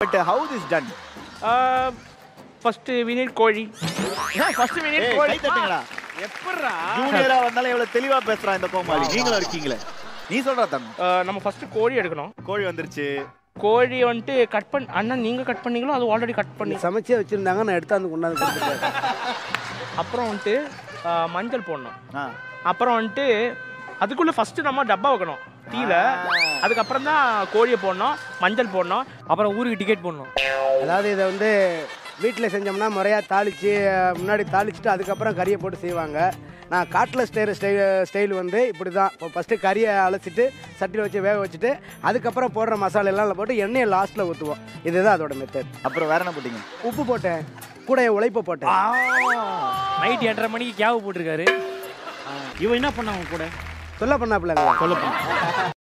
But how this done first வினிட் கோழி first வினிட் ஏய் கோழி கை தட்டுங்கடா எப்பட்றா ஜூனியரா வந்தாலும் எவ்வளவு தெளிவா பேசுறான் இந்த கோமாளி நீங்களும் இருக்கீங்களே நீ சொல்றா தங்க ஆஹ் நம்ம ஃபர்ஸ்ட் கோழி எடுக்கணும் கோழி வந்துருச்சு கோழி வந்துட்டு கட் பண்ணி அண்ணன் நீங்க கட் பண்ணீங்களோ அது ஆல்ரெடி கட் பண்ணி சமைச்சே வச்சிருந்தாங்க நான் எடுத்தாந்து கொண்டாந்து கொடுத்துட்டேன் அப்புறம் வந்துட்டு ஆஹ் மஞ்சள் போடணும் ஆ. அப்புறம் வந்துட்டு அதுக்குள்ள ஃபர்ஸ்ட் நம்ம டப்பா வைக்கணும் தீல அதுக்கப்புறம் தான் கோழியை போடணும் மஞ்சள் போடணும் அப்புறம் ஊருக்கு டிக்கெட் போடணும் அதாவது இதை வந்து வீட்டில் செஞ்சோம்னா முறையாக தாளித்து முன்னாடி தாளிச்சுட்டு அதுக்கப்புறம் கறியை போட்டு செய்வாங்க நான் காட்டில் ஸ்டைல் ஸ்டைல் ஸ்டைல் வந்து இப்படி தான் இப்போ ஃபஸ்ட்டு கறியை அலசிட்டு சட்டியில் வச்சு வேக வச்சுட்டு அதுக்கப்புறம் போடுற மசாலா எல்லாம் போட்டு எண்ணெயை லாஸ்ட்டில் ஊற்றுவோம் இதுதான் அதோட மெத்தட் அப்புறம் வேற என்ன போட்டீங்க உப்பு போட்டேன் கூட என் உழைப்பை போட்டேன் நைட் எட்டரை மணிக்கு கேவ் போட்டிருக்காரு இவன் என்ன பண்ணான் உன் கூட சொல்ல பண்ணாப்புலங்க சொல்ல